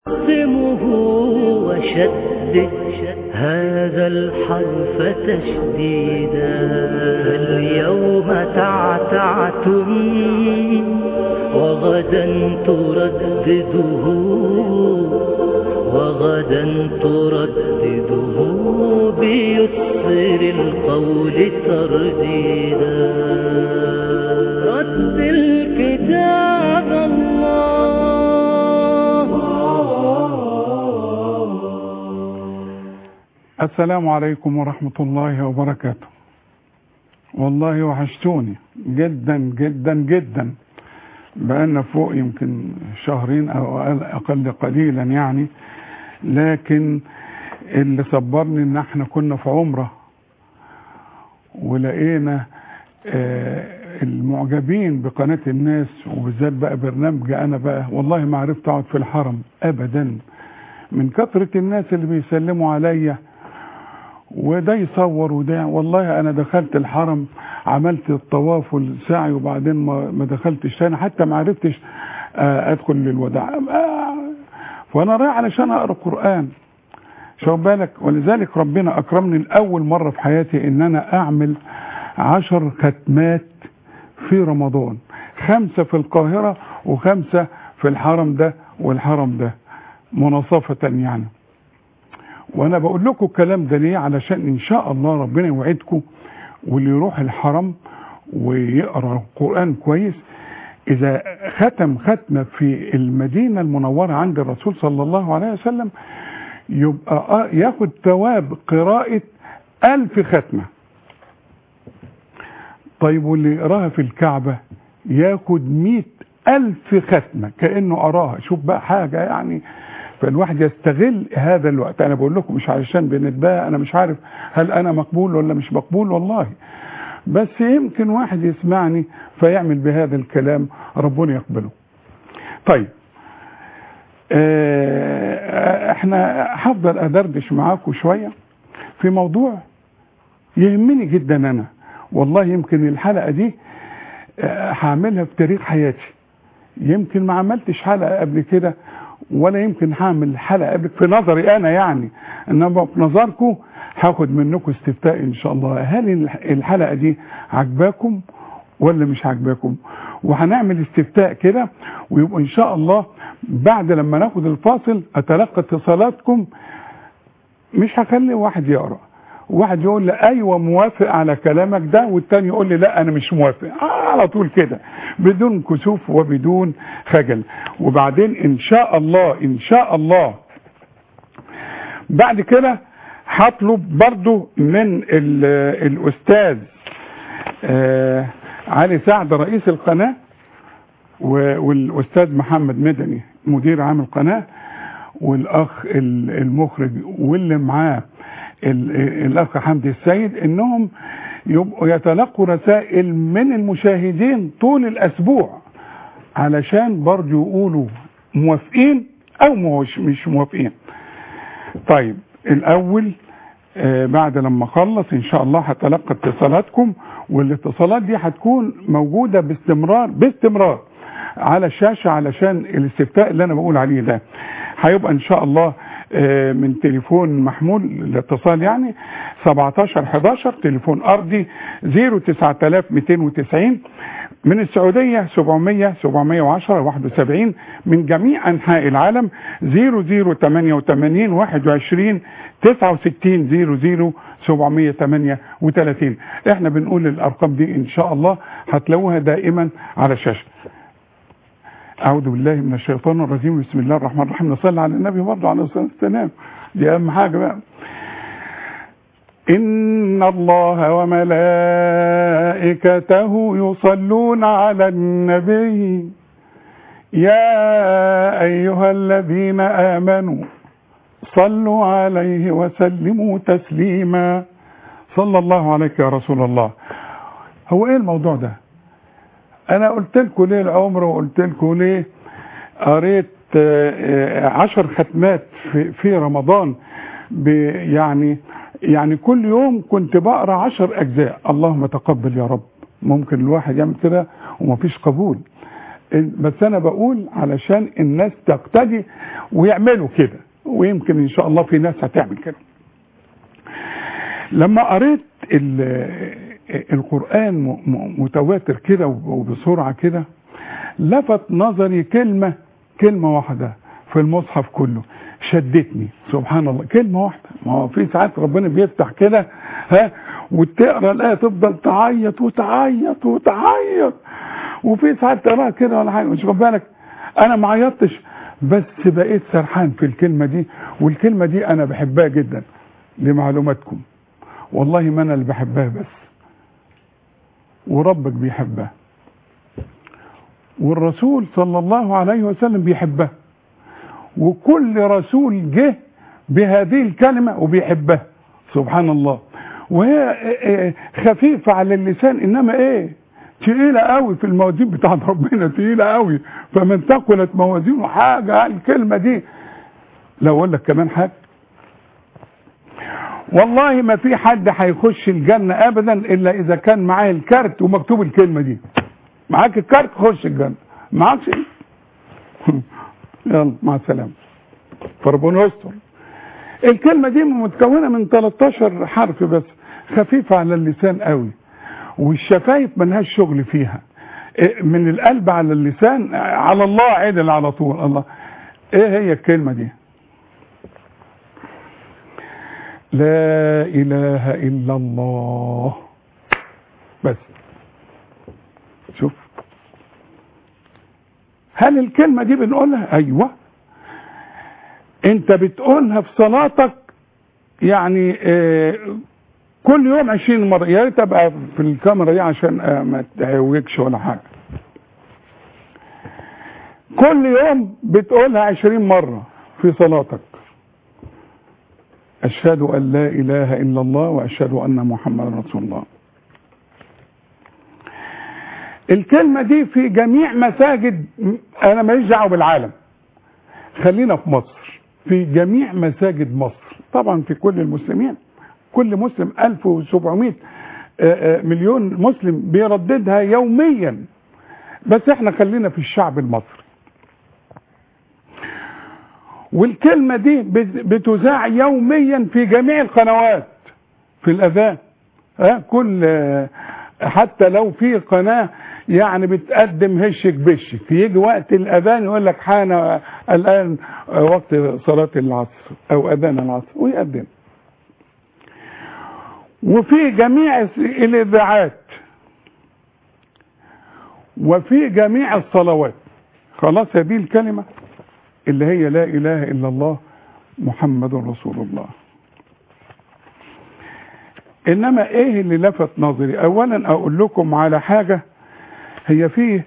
قسمه وشدد هذا الحرف تشديدا فاليوم تعتعتم وغدا تردده وغدا تردده بيسر القول ترديدا رتل كتاب الله السلام عليكم ورحمة الله وبركاته والله وحشتوني جدا جدا جدا بقالنا فوق يمكن شهرين او أقل- اقل قليلا يعني لكن اللي صبرني ان احنا كنا في عمره ولقينا آه، المعجبين بقناة الناس وبالذات بقى برنامج انا بقى والله ما عرفت اقعد في الحرم ابدا من كثرة الناس اللي بيسلموا عليا وده يصور وده والله انا دخلت الحرم عملت الطواف والسعي وبعدين ما ما دخلتش تاني حتى ما عرفتش آه، ادخل للوداع آه، فانا رايح علشان اقرا قران شوف بالك ولذلك ربنا اكرمني لاول مره في حياتي ان انا اعمل عشر ختمات في رمضان خمسه في القاهره وخمسه في الحرم ده والحرم ده مناصفه يعني وانا بقول لكم الكلام ده ليه علشان ان شاء الله ربنا يوعدكم واللي يروح الحرم ويقرا القران كويس اذا ختم ختمه في المدينه المنوره عند الرسول صلى الله عليه وسلم يبقى آه ياخد ثواب قراءه ألف ختمه طيب واللي يقراها في الكعبه ياخد مئة ألف ختمه كانه قراها شوف بقى حاجه يعني فالواحد يستغل هذا الوقت انا بقول لكم مش علشان بنتباهى انا مش عارف هل انا مقبول ولا مش مقبول والله بس يمكن واحد يسمعني فيعمل بهذا الكلام ربنا يقبله طيب آه، احنا هفضل ادردش معاكم شويه في موضوع يهمني جدا انا والله يمكن الحلقه دي آه، هعملها في تاريخ حياتي يمكن ما عملتش حلقه قبل كده ولا يمكن هعمل حلقه قبل في نظري انا يعني انما في نظركم هاخد منكم استفتاء ان شاء الله هل الح- الحلقه دي عجباكم ولا مش عجباكم وهنعمل استفتاء كده ويبقى ان شاء الله بعد لما ناخد الفاصل اتلقى اتصالاتكم مش هخلي واحد يقرا واحد يقول لي ايوه موافق على كلامك ده والتاني يقول لي لا انا مش موافق آه على طول كده بدون كسوف وبدون خجل وبعدين ان شاء الله ان شاء الله بعد كده هطلب برضو من ال- الاستاذ آه علي سعد رئيس القناه و- والاستاذ محمد مدني مدير عام القناه والاخ ال- المخرج واللي معاه ال- الاخ حمدي السيد انهم يبقوا يتلقوا رسائل من المشاهدين طول الاسبوع علشان برضه يقولوا موافقين او مش مش موافقين طيب الاول آه بعد لما اخلص ان شاء الله هتلقى اتصالاتكم والاتصالات دي هتكون موجوده باستمرار باستمرار على الشاشه علشان الاستفتاء اللي انا بقول عليه ده هيبقى ان شاء الله آه، من تليفون محمول الاتصال يعني 17 11 تليفون ارضي 09290 من السعودية 700 710 71 من جميع أنحاء العالم 0088 21 69 00 738 احنا بنقول الأرقام دي إن شاء الله هتلاقوها دائما على الشاشة أعوذ بالله من الشيطان الرجيم بسم الله الرحمن الرحيم نصلي على النبي برضه عليه الصلاة والسلام دي أهم حاجة بقى إن الله وملائكته يصلون على النبي يا أيها الذين آمنوا صلوا عليه وسلموا تسليما صلى الله عليك يا رسول الله هو ايه الموضوع ده انا قلت لكم ليه العمر وقلت لكم ليه قريت آه، آه، عشر ختمات في, في رمضان ب- يعني يعني كل يوم كنت بقرا عشر اجزاء اللهم تقبل يا رب ممكن الواحد يعمل كده ومفيش قبول بس انا بقول علشان الناس تقتدي ويعملوا كده ويمكن ان شاء الله في ناس هتعمل كده لما قريت ال- القرآن م- م- متواتر كده وبسرعة كده لفت نظري كلمة كلمة واحدة في المصحف كله شدتني سبحان الله كلمة واحدة ما هو في ساعات ربنا بيفتح كده ها وتقرا الآية تفضل تعيط وتعيط وتعيط وفي ساعات تقراها كده ولا حاجة مش خد بالك أنا ما عيطتش بس بقيت سرحان في الكلمة دي والكلمة دي أنا بحبها جدا لمعلوماتكم والله ما أنا اللي بحبها بس وربك بيحبها والرسول صلى الله عليه وسلم بيحبها وكل رسول جه بهذه الكلمة وبيحبها سبحان الله وهي إيه خفيفة على اللسان إنما إيه تقيلة قوي في الموازين بتاعت ربنا تقيلة قوي فمن ثقلت موازينه حاجة الكلمة دي لو أقول لك كمان حاجة والله ما في حد هيخش الجنة أبدا إلا إذا كان معاه الكارت ومكتوب الكلمة دي معاك الكارت خش الجنة معاكش إيه؟ يلا مع السلامة فربنا يستر الكلمة دي متكونة من 13 حرف بس خفيفة على اللسان قوي والشفايف ملهاش شغل فيها إيه من القلب على اللسان على الله عدل على طول الله ايه هي الكلمة دي لا اله الا الله بس شوف هل الكلمة دي بنقولها ايوه انت بتقولها في صلاتك يعني آه كل يوم 20 مرة يا ريت ابقى في الكاميرا دي عشان آه ما تعوجش ولا حاجة كل يوم بتقولها 20 مرة في صلاتك أشهد أن لا إله إلا الله وأشهد أن محمد رسول الله الكلمة دي في جميع مساجد أنا ماليش دعوة بالعالم خلينا في مصر في جميع مساجد مصر طبعا في كل المسلمين كل مسلم 1700 مليون مسلم بيرددها يوميا بس احنا خلينا في الشعب المصري والكلمة دي بتذاع يوميا في جميع القنوات في الأذان ها كل حتى لو في قناة يعني بتقدم هشك بشك يجي وقت الأذان يقول لك حان الآن وقت صلاة العصر أو أذان العصر ويقدم وفي جميع الإذاعات وفي جميع الصلوات خلاص هذه الكلمة اللي هي لا إله إلا الله محمد رسول الله إنما إيه اللي لفت نظري أولا أقول لكم على حاجة هي فيه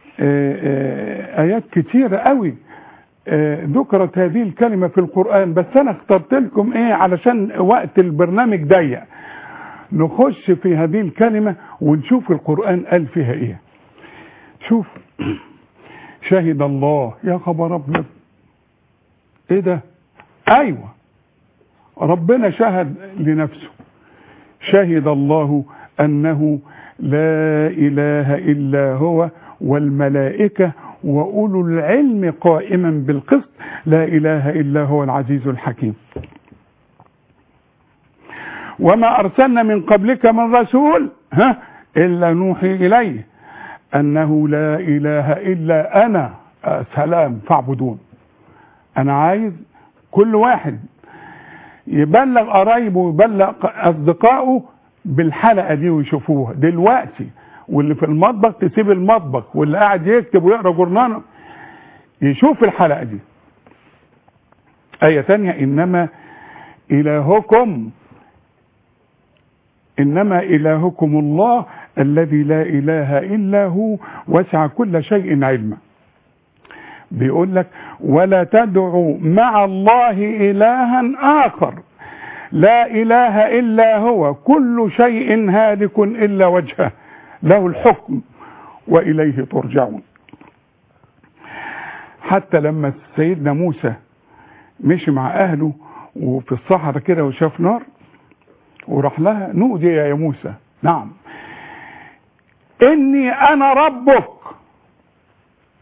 آيات كتيرة قوي ذكرت هذه الكلمة في القرآن بس أنا اخترت لكم إيه علشان وقت البرنامج ضيق نخش في هذه الكلمة ونشوف القرآن قال فيها إيه شوف شهد الله يا خبر ابيض ايه ده ايوه ربنا شهد لنفسه شهد الله انه لا اله الا هو والملائكه واولو العلم قائما بالقسط لا اله الا هو العزيز الحكيم وما ارسلنا من قبلك من رسول ها الا نوحي اليه انه لا اله الا انا سلام فاعبدون انا عايز كل واحد يبلغ قرايبه ويبلغ اصدقائه بالحلقه دي ويشوفوها دلوقتي واللي في المطبخ تسيب المطبخ واللي قاعد يكتب ويقرا جورنال يشوف الحلقه دي آية تانية إنما إلهكم إنما إلهكم الله الذي لا إله إلا هو وسع كل شيء علما بيقول لك ولا تدعوا مع الله إلها آخر لا إله إلا هو كل شيء هالك إلا وجهه له الحكم وإليه ترجعون حتى لما سيدنا موسى مشي مع أهله وفي الصحراء كده وشاف نار وراح لها نودي يا موسى نعم إني أنا ربك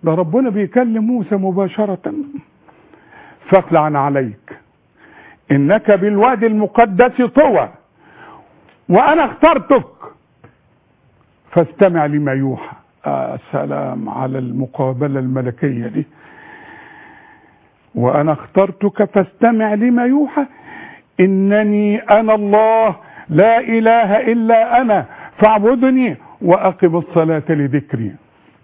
ده ربنا بيكلم موسى مباشرة فاخلع عليك انك بالوادي المقدس طوى وانا اخترتك فاستمع لما يوحى آه سلام على المقابلة الملكية دي وانا اخترتك فاستمع لما يوحى انني انا الله لا اله الا انا فاعبدني واقم الصلاة لذكري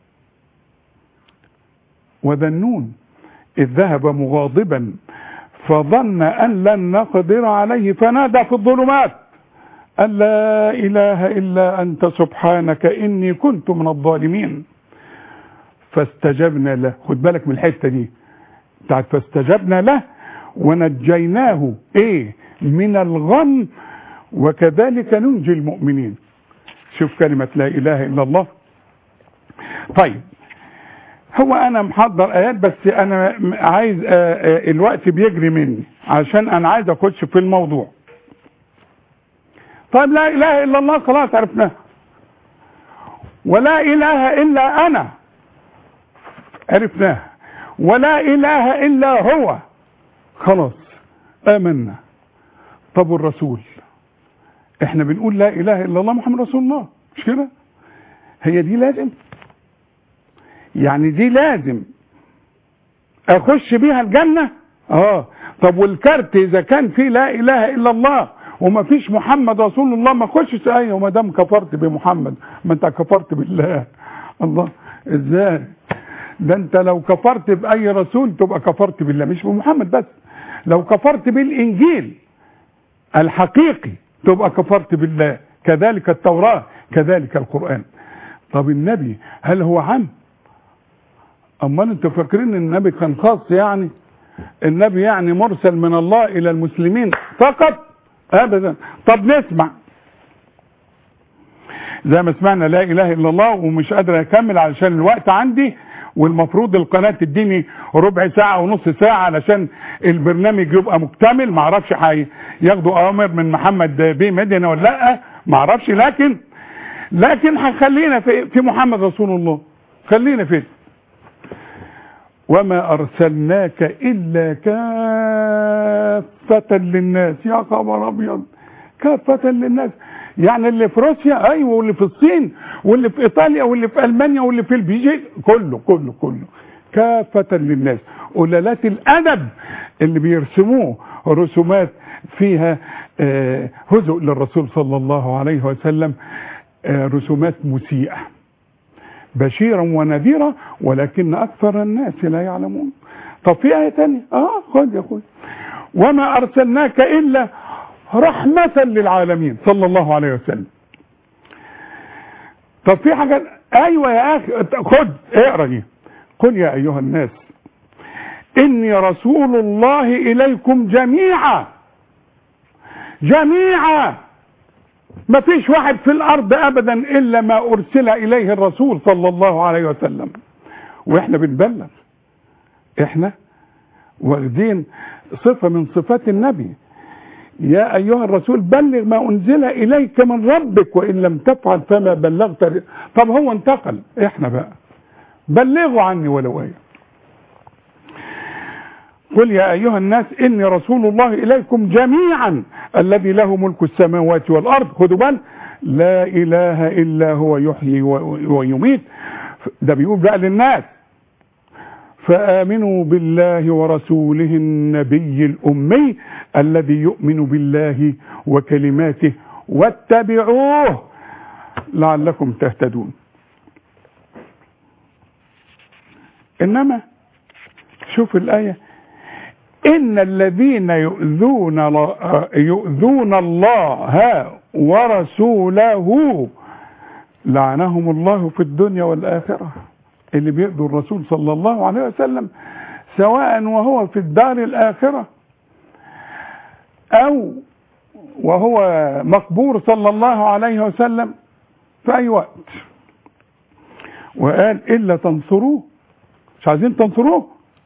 وذا النون إذ ذهب مغاضبا فظن أن لن نقدر عليه فنادى في الظلمات أن لا إله إلا أنت سبحانك إني كنت من الظالمين فاستجبنا له خد بالك من الحتة دي بتاعت فاستجبنا له ونجيناه ايه من الغم وكذلك ننجي المؤمنين شوف كلمة لا إله إلا الله طيب هو انا محضر ايات بس انا عايز آآ آآ الوقت بيجري مني عشان انا عايز اخش في الموضوع طيب لا اله الا الله خلاص عرفناها ولا اله الا انا عرفناها ولا اله الا هو خلاص امنا طب الرسول احنا بنقول لا اله الا الله محمد رسول الله مش كده هي دي لازم يعني دي لازم اخش بيها الجنة اه طب والكارت اذا كان فيه لا اله الا الله وما فيش محمد رسول الله ما اخشش ايه وما دام كفرت بمحمد ما انت كفرت بالله الله ازاي ده انت لو كفرت باي رسول تبقى كفرت بالله مش بمحمد بس لو كفرت بالانجيل الحقيقي تبقى كفرت بالله كذلك التوراة كذلك القرآن طب النبي هل هو عام امال انتوا فاكرين ان النبي كان خاص يعني النبي يعني مرسل من الله الى المسلمين فقط ابدا طب نسمع زي ما سمعنا لا اله الا الله ومش قادر اكمل علشان الوقت عندي والمفروض القناه تديني ربع ساعه ونص ساعه علشان البرنامج يبقى مكتمل ما اعرفش ياخدوا اوامر من محمد بيه مدينه ولا لا ما اعرفش لكن لكن هنخلينا في في محمد رسول الله خلينا فيه وما أرسلناك إلا كافة للناس يا خبر أبيض كافة للناس يعني اللي في روسيا أيوة واللي في الصين واللي في إيطاليا واللي في ألمانيا واللي في البيجي كله كله كله كافة للناس قلالات الأدب اللي بيرسموه رسومات فيها آه هزء للرسول صلى الله عليه وسلم آه رسومات مسيئة بشيرا ونذيرا ولكن اكثر الناس لا يعلمون طب في ايه تانية اه خد يا اخوي وما ارسلناك الا رحمة للعالمين صلى الله عليه وسلم طب في حاجة ايوه يا اخي خد اقرا دي قل يا ايها الناس اني رسول الله اليكم جميعا جميعا ما فيش واحد في الارض ابدا الا ما ارسل اليه الرسول صلى الله عليه وسلم واحنا بنبلغ احنا واخدين صفه من صفات النبي يا ايها الرسول بلغ ما انزل اليك من ربك وان لم تفعل فما بلغت طب هو انتقل احنا بقى بلغوا عني ولو ايه قل يا ايها الناس اني رسول الله اليكم جميعا الذي له ملك السماوات والارض خدوا بال لا اله الا هو يحيي ويميت ده بيقول بقى للناس فامنوا بالله ورسوله النبي الامي الذي يؤمن بالله وكلماته واتبعوه لعلكم تهتدون انما شوف الايه ان الذين يؤذون يؤذون الله ورسوله لعنهم الله في الدنيا والاخره اللي بيؤذوا الرسول صلى الله عليه وسلم سواء وهو في الدار الاخره او وهو مقبور صلى الله عليه وسلم في اي وقت وقال الا تنصروه مش عايزين تنصروه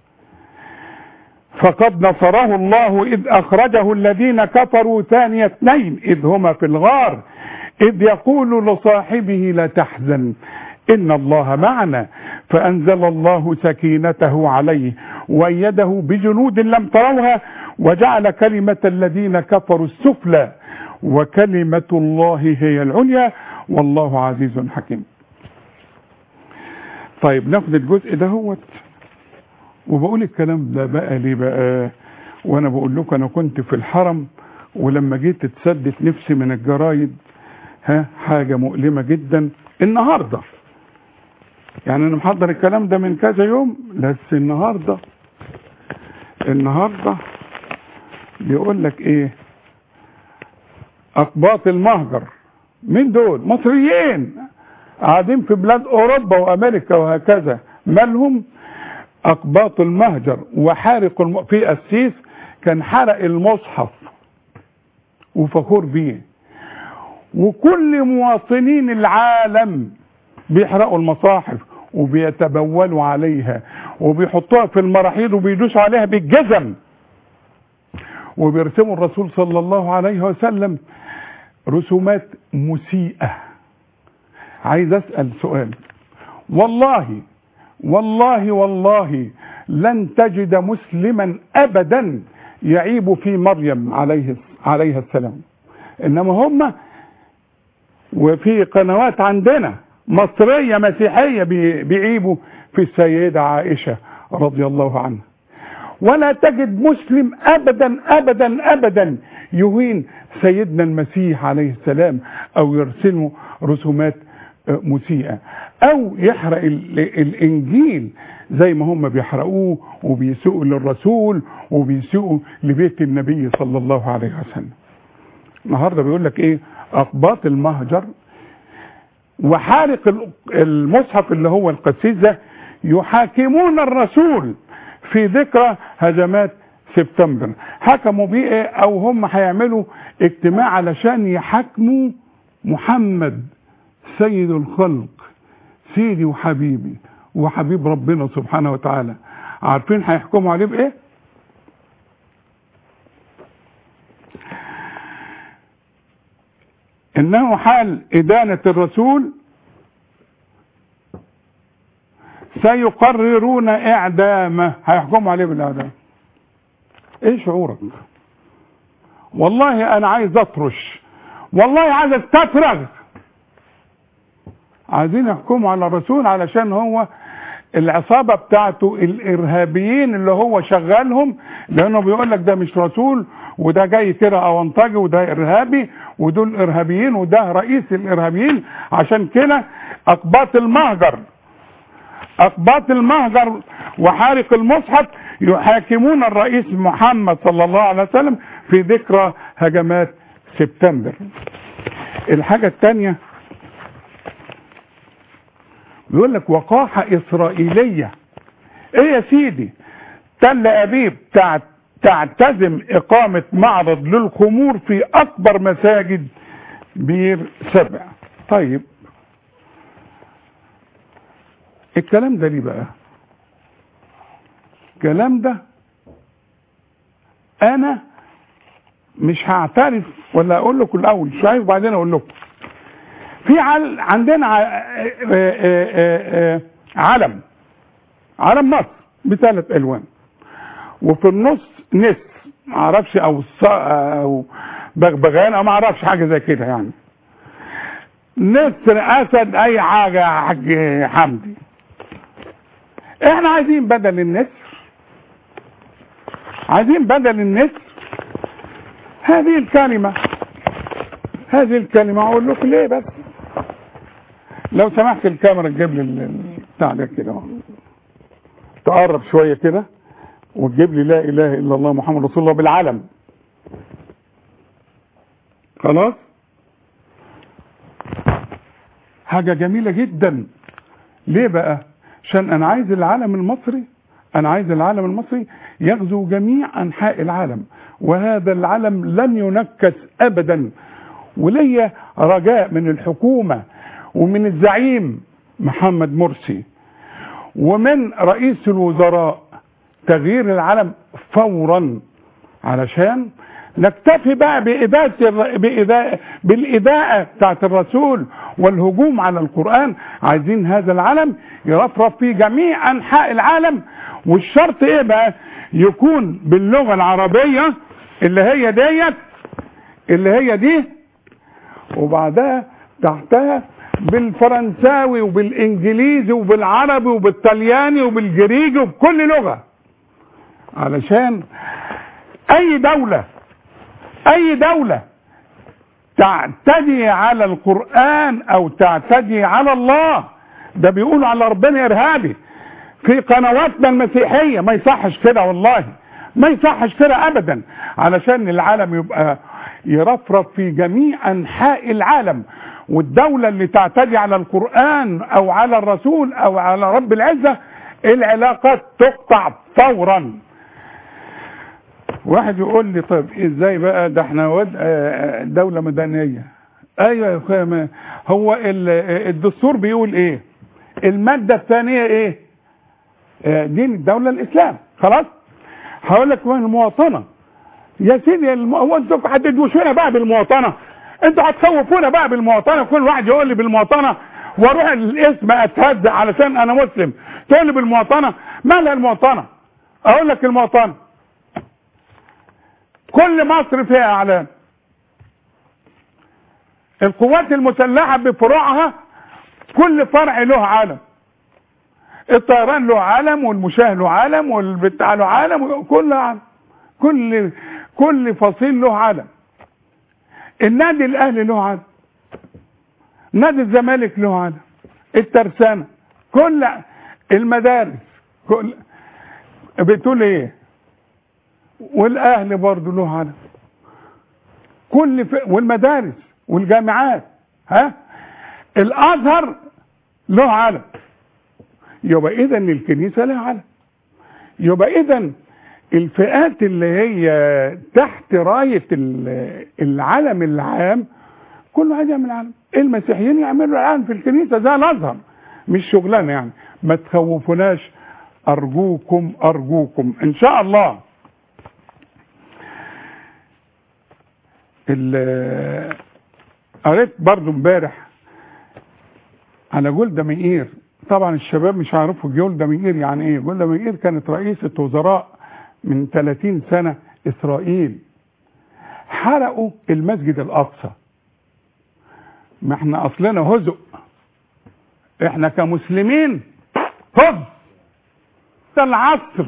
فقد نصره الله إذ أخرجه الذين كفروا ثاني اثنين إذ هما في الغار إذ يقول لصاحبه لا تحزن إن الله معنا فأنزل الله سكينته عليه وأيده بجنود لم تروها وجعل كلمة الذين كفروا السفلى وكلمة الله هي العليا والله عزيز حكيم طيب ناخد الجزء ده هوت وبقول الكلام ده بقى ليه بقى وانا بقول لكم انا كنت في الحرم ولما جيت اتسدت نفسي من الجرايد ها حاجة مؤلمة جدا النهاردة يعني انا محضر الكلام ده من كذا يوم بس النهاردة النهاردة بيقول لك ايه اقباط المهجر مين دول مصريين قاعدين في بلاد اوروبا وامريكا وهكذا مالهم اقباط المهجر وحارق الم... في قسيس كان حرق المصحف وفخور بيه وكل مواطنين العالم بيحرقوا المصاحف وبيتبولوا عليها وبيحطوها في المراحيض وبيدوسوا عليها بالجزم وبيرسموا الرسول صلى الله عليه وسلم رسومات مسيئة عايز اسأل سؤال والله والله والله لن تجد مسلما ابدا يعيب في مريم عليه عليها السلام انما هم وفي قنوات عندنا مصرية مسيحية بيعيبوا في السيدة عائشة رضي الله عنها ولا تجد مسلم ابدا ابدا ابدا يهين سيدنا المسيح عليه السلام او يرسمه رسومات مسيئة او يحرق الانجيل زي ما هم بيحرقوه وبيسوقوا للرسول وبيسوقوا لبيت النبي صلى الله عليه وسلم النهارده بيقول لك ايه اقباط المهجر وحارق المصحف اللي هو القسيس ده يحاكمون الرسول في ذكرى هجمات سبتمبر حكموا بيه ايه او هم هيعملوا اجتماع علشان يحاكموا محمد سيد الخلق سيدي وحبيبي وحبيب ربنا سبحانه وتعالى عارفين هيحكموا عليه بايه انه حال ادانة الرسول سيقررون اعدامه هيحكموا عليه بالاعدام ايه شعورك والله انا عايز اطرش والله عايز استفرغ عايزين يحكموا على الرسول علشان هو العصابة بتاعته الارهابيين اللي هو شغالهم لانه بيقول لك ده مش رسول وده جاي كده اونطاجي وده ارهابي ودول ارهابيين وده رئيس الارهابيين عشان كده اقباط المهجر اقباط المهجر وحارق المصحف يحاكمون الرئيس محمد صلى الله عليه وسلم في ذكرى هجمات سبتمبر الحاجة الثانية بيقول لك وقاحة إسرائيلية إيه يا سيدي تل أبيب تعتزم إقامة معرض للخمور في أكبر مساجد بير سبع طيب الكلام ده ليه بقى الكلام ده انا مش هعترف ولا اقول لكم الاول شويه وبعدين اقول لكم في عل... عندنا ع... آآ آآ علم علم مصر بثلاث الوان وفي النص نس معرفش او ص... او بغبغان او معرفش حاجه زي كده يعني نسر اسد اي حاجه يا حاج حمدي احنا عايزين بدل النسر عايزين بدل النسر هذه الكلمة هذه الكلمة اقول لكم ليه بس لو سمحت الكاميرا تجيب لي بتاع ده كده تقرب شوية كده وتجيب لي لا اله الا الله محمد رسول الله بالعلم خلاص حاجة جميلة جدا ليه بقى عشان انا عايز العالم المصري انا عايز العالم المصري يغزو جميع انحاء العالم وهذا العالم لن ينكس ابدا وليا رجاء من الحكومة ومن الزعيم محمد مرسي ومن رئيس الوزراء تغيير العالم فورا علشان نكتفي بقى بإداءة بإداءة بالإداءة بتاعت الرسول والهجوم على القرآن عايزين هذا العلم يرفرف في جميع أنحاء العالم والشرط إيه بقى يكون باللغة العربية اللي هي ديت اللي هي دي وبعدها تحتها بالفرنساوي وبالانجليزي وبالعربي وبالطلياني وبالجريجي وبكل لغه علشان اي دوله اي دوله تعتدي على القران او تعتدي على الله ده بيقولوا على ربنا ارهابي في قنواتنا المسيحيه ما يصحش كده والله ما يصحش كده ابدا علشان العالم يبقى يرفرف في جميع انحاء العالم والدوله اللي تعتدي على القران او على الرسول او على رب العزه العلاقات تقطع فورا واحد يقول لي طيب ازاي بقى ده احنا ود- آه، دوله مدنيه ايوه يا اخويا ما- هو ال- آه، الدستور بيقول ايه الماده الثانيه ايه آه، دين الدوله الاسلام خلاص هقول لك كمان المواطنه يا سيدي الم... هو انتوا هتدوشونا بقى بالمواطنه انتوا هتخوفونا بقى بالمواطنه كل واحد يقول لي بالمواطنه واروح الاسم اتهز علشان انا مسلم تقول لي بالمواطنه مالها المواطنه اقول لك المواطنه كل مصر فيها اعلام القوات المسلحه بفروعها كل فرع له علم الطيران له علم والمشاه له علم والبتاع له علم كل علم كل كل فصيل له علم النادي الاهلي له علم نادي الزمالك له علم الترسانه كل المدارس كل بتقول ايه والاهلي برضه له علم كل ف... والمدارس والجامعات ها الازهر له علم يبقى اذا الكنيسه لها علم يبقى اذا الفئات اللي هي تحت رايه ال- العلم العام كل واحد يعمل علم المسيحيين يعملوا الان في الكنيسه زي الازهر مش شغلانه يعني ما تخوفوناش ارجوكم ارجوكم ان شاء الله ال- قريت برضو امبارح على جولدا مئير طبعا الشباب مش هيعرفوا جولدا مئير يعني ايه جولدا مئير كانت رئيسة وزراء من 30 سنة اسرائيل حرقوا المسجد الاقصى ما احنا اصلنا هزء احنا كمسلمين هز ده العصر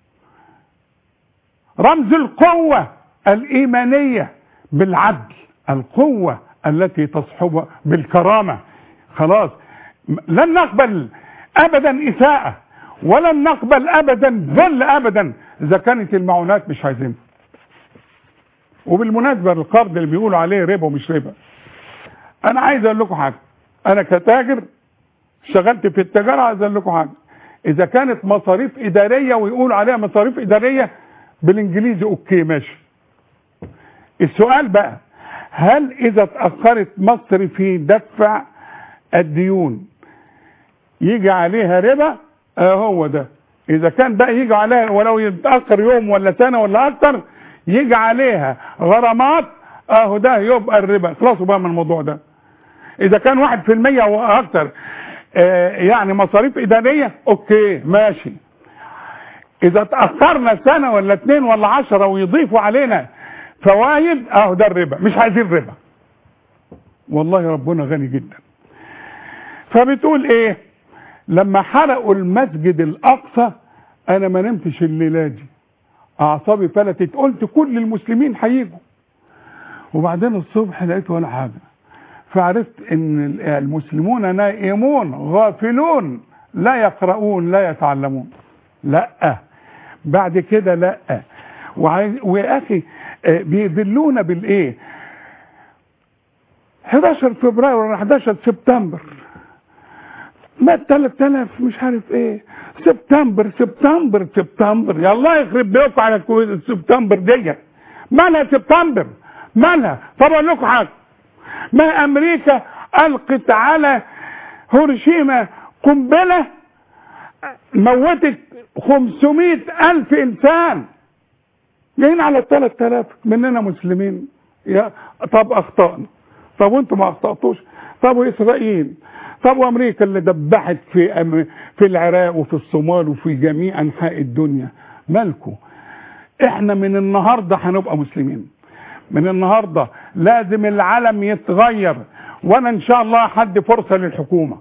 رمز القوة الإيمانية بالعدل القوة التي تصحب بالكرامة خلاص م- لن نقبل أبدا إساءة ولن نقبل أبدا ذل أبدا إذا كانت المعونات مش عايزينها وبالمناسبة القرض اللي بيقولوا عليه ربا ومش ربا أنا عايز أقول لكم حاجة أنا كتاجر اشتغلت في التجارة عايز أقول لكم حاجة إذا كانت مصاريف إدارية ويقولوا عليها مصاريف إدارية بالإنجليزي أوكي ماشي السؤال بقى هل إذا اتأخرت مصر في دفع الديون يجي عليها ربا اه هو ده إذا كان بقى يجي عليها ولو يتأخر يوم ولا سنة ولا أكتر يجي عليها غرامات اهو ده يبقى الربا خلاصوا بقى من الموضوع ده اذا كان واحد في المية او اكتر آه يعني مصاريف ادارية اوكي ماشي اذا اتأخرنا سنة ولا اتنين ولا عشرة ويضيفوا علينا فوائد اهو ده الربا مش عايزين ربا والله ربنا غني جدا فبتقول ايه لما حرقوا المسجد الاقصى انا ما نمتش الليله دي اعصابي فلتت قلت كل المسلمين هيجوا وبعدين الصبح لقيت ولا حاجه فعرفت ان المسلمون نائمون غافلون لا يقرؤون لا يتعلمون لا بعد كده لا وعايز ويا اخي آه، بيذلونا بالايه 11 فبراير ولا 11 سبتمبر مات 3000 مش عارف ايه سبتمبر سبتمبر سبتمبر يا الله يخرب بيوتكم على كو- سبتمبر دي مالها سبتمبر مالها طب اقول لكم حاجه ما امريكا القت على هيروشيما قنبله موتت 500 الف انسان جايين على 3000 مننا مسلمين يا طب اخطأنا طب وانتم ما اخطاتوش طب واسرائيل طب وامريكا اللي دبحت في أم في العراق وفي الصومال وفي جميع انحاء الدنيا مالكم احنا من النهارده هنبقى مسلمين من النهارده لازم العالم يتغير وانا ان شاء الله هدي فرصه للحكومه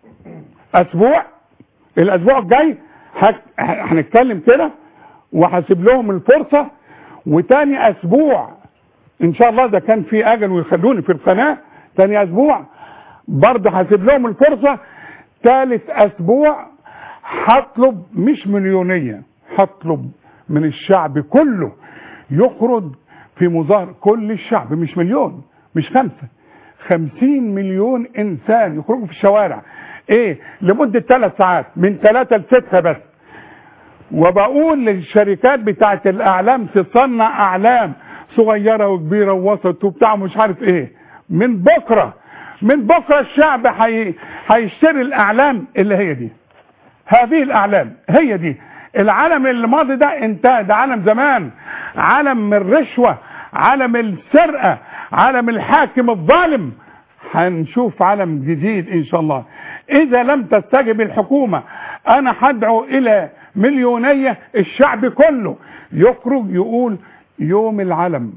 اسبوع الاسبوع الجاي هك- هنتكلم كده وهسيب لهم الفرصه وتاني اسبوع ان شاء الله ده كان في اجل ويخلوني في القناه تاني اسبوع برضه هسيب لهم الفرصه ثالث اسبوع هطلب مش مليونيه هطلب من الشعب كله يخرج في مظاهره كل الشعب مش مليون مش خمسه خمسين مليون انسان يخرجوا في الشوارع ايه لمده ثلاث ساعات من ثلاثه لسته بس وبقول للشركات بتاعت الاعلام تصنع اعلام صغيره وكبيره ووسط وبتاع مش عارف ايه من بكره من بكره الشعب هي- هيشتري الاعلام اللي هي دي هذه الاعلام هي دي العالم اللي ماضي ده انتهى ده عالم زمان عالم من الرشوه عالم السرقه عالم الحاكم الظالم هنشوف عالم جديد ان شاء الله اذا لم تستجب الحكومه انا هدعو الى مليونيه الشعب كله يخرج يقول يوم العلم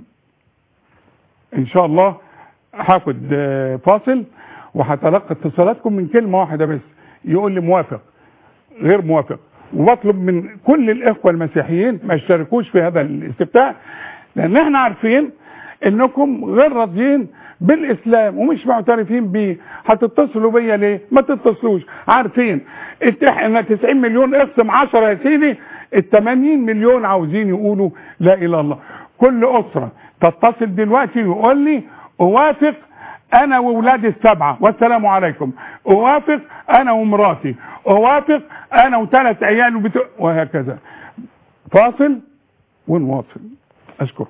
ان شاء الله هاخد آه، فاصل وهتلقى اتصالاتكم من كلمه واحده بس يقول لي موافق غير موافق وبطلب من كل الاخوه المسيحيين ما يشتركوش في هذا الاستفتاء لان احنا عارفين انكم غير راضيين بالاسلام ومش معترفين بيه هتتصلوا بيا ليه ما تتصلوش عارفين إت- احنا 90 مليون اقسم 10 يا سيدي ال 80 مليون عاوزين يقولوا لا اله الا الله كل اسره تتصل دلوقتي ويقول لي اوافق انا واولادي السبعه والسلام عليكم اوافق انا ومراتي اوافق انا وثلاث عيال وبت... وهكذا فاصل ونواصل اشكركم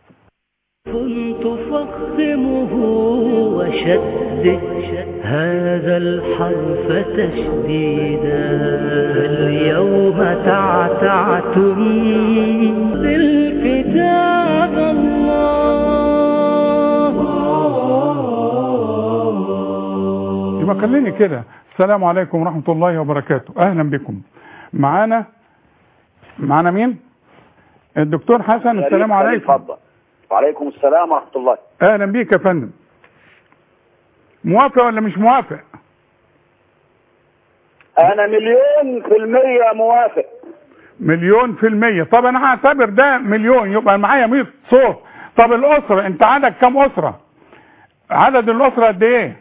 كنت فاقسمه وشدد هذا الحرف تشديدا اليوم تعتعتم بالكتاب الله يبقى خليني كده السلام عليكم ورحمه الله وبركاته اهلا بكم معانا معانا مين الدكتور حسن السلام عليكم اتفضل وعليكم السلام ورحمه الله اهلا بيك يا فندم موافق ولا مش موافق انا مليون في المية موافق مليون في المية طب انا هعتبر ده مليون يبقى معايا 100 صوت طب الاسرة انت عندك كام اسرة عدد الاسرة قد ايه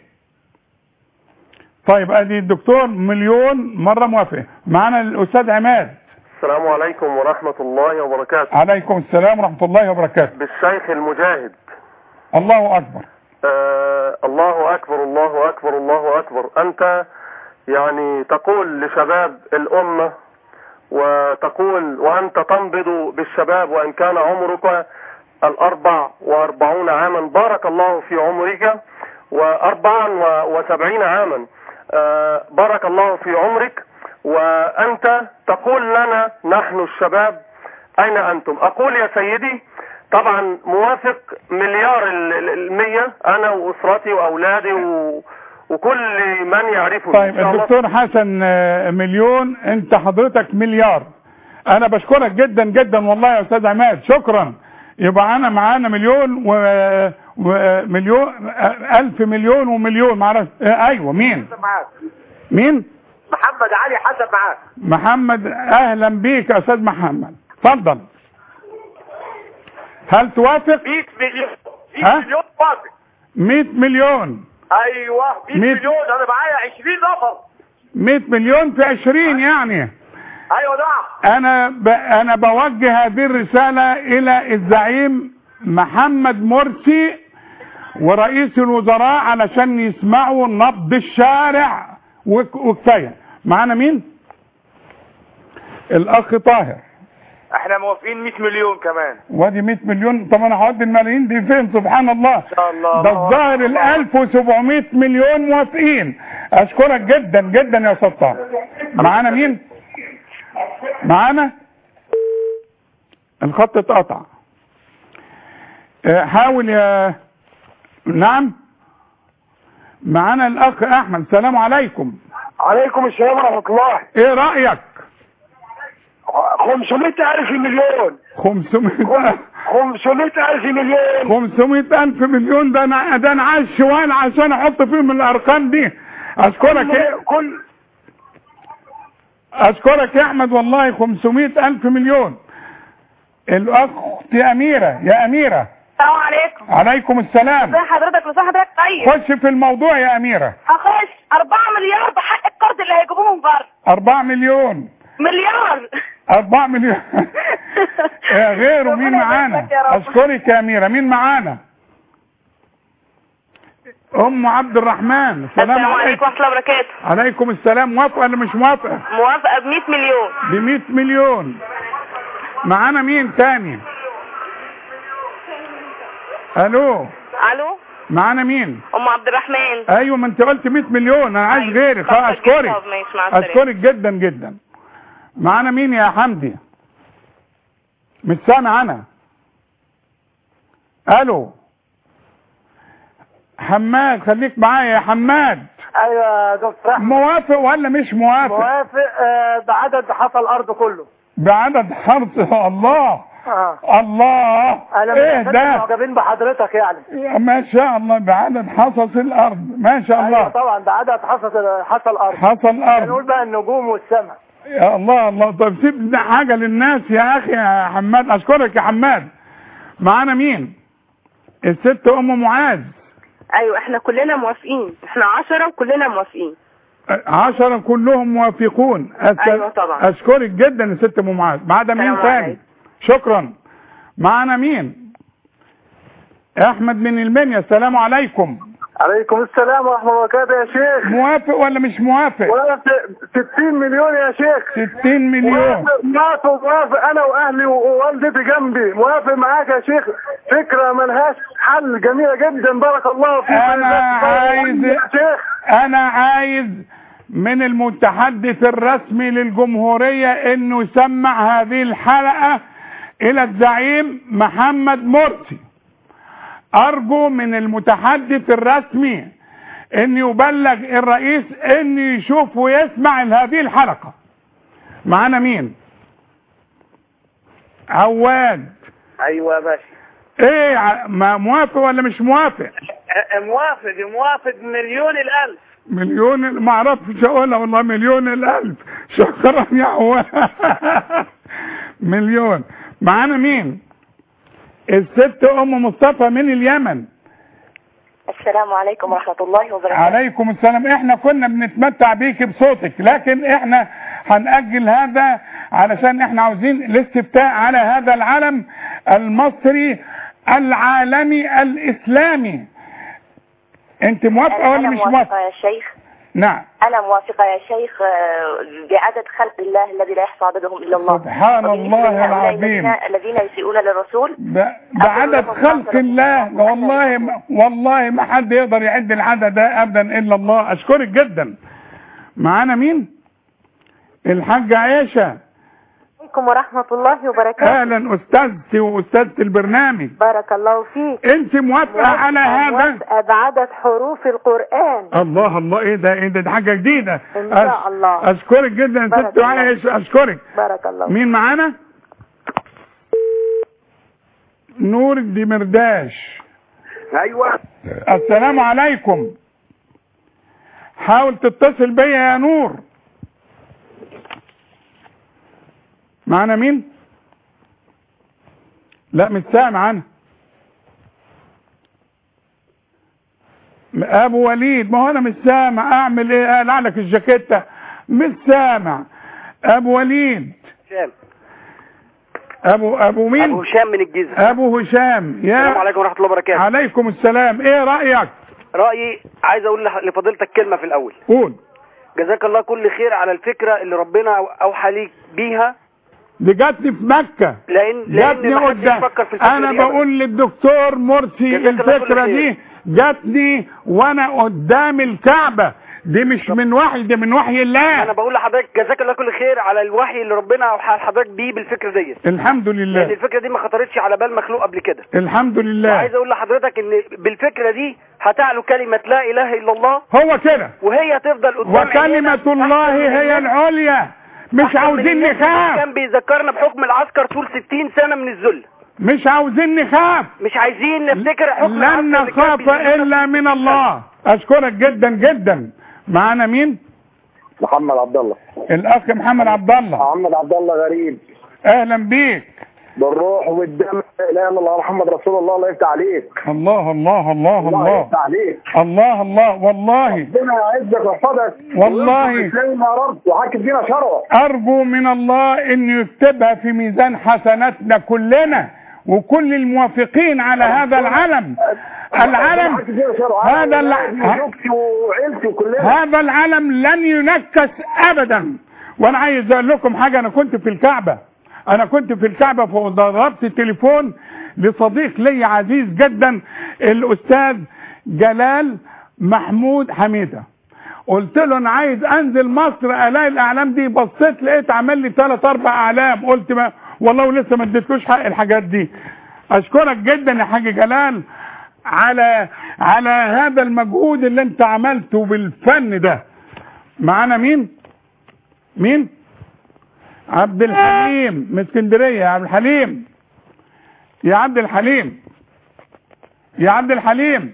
طيب ادي الدكتور مليون مرة موافق معانا الاستاذ عماد السلام عليكم ورحمة الله وبركاته عليكم السلام ورحمة الله وبركاته بالشيخ المجاهد الله اكبر آه الله أكبر الله أكبر الله أكبر أنت يعني تقول لشباب الأمة وتقول وأنت تنبض بالشباب وإن كان عمرك الأربع وأربعون عاما بارك الله في عمرك وأربعا و- وسبعين عاما آه بارك الله في عمرك وأنت تقول لنا نحن الشباب أين أنتم أقول يا سيدي طبعا موافق مليار ال- ال- المية أنا وأسرتي وأولادي و... وكل من يعرفني طيب إن شاء الله. الدكتور حسن آه، مليون انت حضرتك مليار انا بشكرك جدا جدا والله يا استاذ عماد شكرا يبقى انا معانا مليون و... ومليون آه، الف مليون ومليون معرفش آه، ايوه مين معاك مين محمد علي حسن معاك محمد اهلا بيك يا استاذ محمد اتفضل هل توافق 100 مليون 100 ها؟ مليون موافق 100 مليون ايوه 100 مية. مليون انا معايا 20 نفر 100 مليون في 20 يعني ايوه نعم انا ب... انا بوجه هذه الرساله الى الزعيم محمد مرسي ورئيس الوزراء علشان يسمعوا نبض الشارع وك- وكفايه معانا مين الاخ طاهر احنا موافقين 100 مليون كمان وادي 100 مليون طب انا هودي الملايين دي فين سبحان الله ان شاء الله ده الظاهر ال 1700 مليون موافقين اشكرك جدا جدا يا استاذ طاهر معانا مين معانا الخط اتقطع آه، حاول يا نعم معانا الاخ احمد السلام عليكم عليكم السلام ورحمة الله ايه رايك 500 ألف مليون 500 500 ألف مليون 500 الف مليون ده انا ده انا عايز شوال عشان احط فيهم الارقام دي اشكرك إيه؟ كل اشكرك يا احمد والله 500 الف مليون الاخت اميره يا اميره السلام عليكم عليكم السلام ازي حضرتك ازي حضرتك طيب خش في الموضوع يا اميره هخش 4 مليار بحق القرض اللي هيجيبوه من بره 4 مليون مليار 4 مليون آه، غيره مين ربنا معانا يبارك يا رب. اشكرك يا اميره مين معانا ام عبد الرحمن السلام السلام عليكم عليكم ورحمه الله وبركاته عليكم السلام موافقه ولا مش موافقه موافقه ب 100 مليون ب 100 مليون معانا مين تاني الو الو معانا مين ام عبد الرحمن ايوه ما انت قلت 100 مليون انا عايز أيوة. غيرك طب اه اشكرك طب ماشي مع السلامه اشكرك جدا جدا معانا مين يا حمدي مش سامع انا الو حماد خليك معايا يا حماد ايوه يا دكتور احمد موافق ولا مش موافق موافق آه، بعدد حصى الارض كله بعدد حرف الله اه الله انا ايه من الناس ده المعجبين بحضرتك يعني ما شاء الله بعدد حصص الارض ما شاء ايوه الله طبعا بعدد حصى حصى الارض حصى الارض نقول بقى النجوم والسماء يا الله الله طب سيب ده حاجة للناس يا أخي يا حماد أشكرك يا حماد معانا مين الست أم معاذ ايوه احنا كلنا موافقين احنا 10 وكلنا موافقين عشرة كلهم موافقون أس- أيوة طبعا. أشكرك جدا يا ست أم معاذ معانا مين السلام تاني عليكم. شكرا معانا مين أحمد من المنيا السلام عليكم عليكم السلام ورحمه الله وبركاته يا شيخ موافق ولا مش موافق موافق 60 مليون يا شيخ 60 مليون موافق موافق موافق انا واهلي ووالدتي جنبي موافق معاك يا شيخ فكره ملهاش حل جميله جدا بارك الله فيك أنا عايز- يا شيخ انا عايز من المتحدث الرسمي للجمهورية انه يسمع هذه الحلقة الى الزعيم محمد مرسي ارجو من المتحدث الرسمي ان يبلغ الرئيس ان يشوف ويسمع هذه الحلقة معانا مين عواد ايوه يا باشا ايه ع- ما موافق ولا مش موافق موافق موافق مليون الالف مليون ال- ما اعرفش اقولها والله مليون الالف شكرا يا عواد مليون معانا مين الست ام مصطفى من اليمن السلام عليكم ورحمه الله وبركاته عليكم السلام احنا كنا بنتمتع بيك بصوتك لكن احنا هنأجل هذا علشان احنا عاوزين الاستفتاء على هذا العلم المصري العالمي الاسلامي انت موافقه ولا انا مش موافقه موافقه يا شيخ نعم انا موافقه يا شيخ آه، بعدد خلق الله الذي لا يحصى عددهم الا الله سبحان وبالنسبة الله لهؤلاء العظيم. الذين- الذين يسيئون للرسول ب- بعدد خلق الله والله ما والله ما حد يقدر يعد العدد ده ابدا الا الله اشكرك جدا معانا مين الحاجة عائشة عليكم ورحمة الله وبركاته اهلا استاذتي واستاذة البرنامج بارك الله فيك انت موافقة على هذا موافقة بعدد حروف القرآن الله الله ايه ده ايه ده, ده حاجة جديدة إن شاء أش- الله. اشكرك جدا يا بارك ست الله. عائشة اشكرك بارك الله فيك مين معانا نور الدمرداش ايوه السلام عليكم حاول تتصل بيا يا نور معنا مين لا مش سامع انا ابو وليد ما هو انا مش سامع اعمل ايه اقلع لك الجاكيته مش سامع ابو وليد هشام ابو ابو مين ابو هشام من الجيزه ابو هشام يا السلام عليكم ورحمه الله وبركاته عليكم السلام ايه رايك رايي عايز اقول لح- لفضيلتك كلمه في الاول قول جزاك الله كل خير على الفكره اللي ربنا اوحى ليك بيها دي جاتني في مكة لان لان جاتني ما حدش قدام يفكر في الفكره انا دي أبداً. بقول للدكتور مرسي جزاك الله كل الفكرة خير. دي جاتني وانا قدام الكعبة دي مش من وحي دي من وحي انا الله بقول لحضرتك جزاك الله كل خير على الوحي اللي ربنا اوحى لحضرتك بيه بالفكره ديت الحمد لان لله الفكره دي ما خطرتش على بال مخلوق قبل كده الحمد لله وعايز اقول لحضرتك ان بالفكره دي هتعلو كلمه لا اله الا الله هو كده وهي تفضل قدام وكلمة عينينا تحت الله هي الناس. العليا مش أحسن من عاوزين الناس اللي نخاف كان بيذكرنا بحكم العسكر طول 60 سنه من الذل مش عاوزين نخاف مش عايزين نفتكر حكم لن العسكر اللي كان نخاف بيذلنا الا من الله اشكرك جدا جدا معانا مين محمد عبد الله الاخ محمد عبد الله محمد عبد الله غريب اهلا بيك بالروح والدم لا اله الا الله محمد رسول الله الله يفتح عليك الله الله الله الله يفتح عليك الله الله والله ربنا يعزك ويحفظك والله. ويسلمنا يا رب وحكي فينا شرع ارجو من الله ان يكتبها في ميزان حسناتنا كلنا وكل الموافقين على هذا العلم العلم وحكي فينا شرع هذا أنا الع- وزوجتي وعيلتي وكلنا هذا العلم لن ينكس ابدا وانا عايز اقول لكم حاجه انا كنت في الكعبه انا كنت في الكعبه فضربت التليفون لصديق لي عزيز جدا الاستاذ جلال محمود حميده قلت له انا عايز انزل مصر الاقي الاعلام دي بصيت لقيت عمل لي ثلاث اربع اعلام قلت ما والله ولسه ما اديتلوش حق الحاجات دي اشكرك جدا يا حاج جلال على على هذا المجهود اللي انت عملته بالفن ده معانا مين مين عبد الحليم من اسكندريه يا عبد الحليم يا عبد الحليم يا عبد الحليم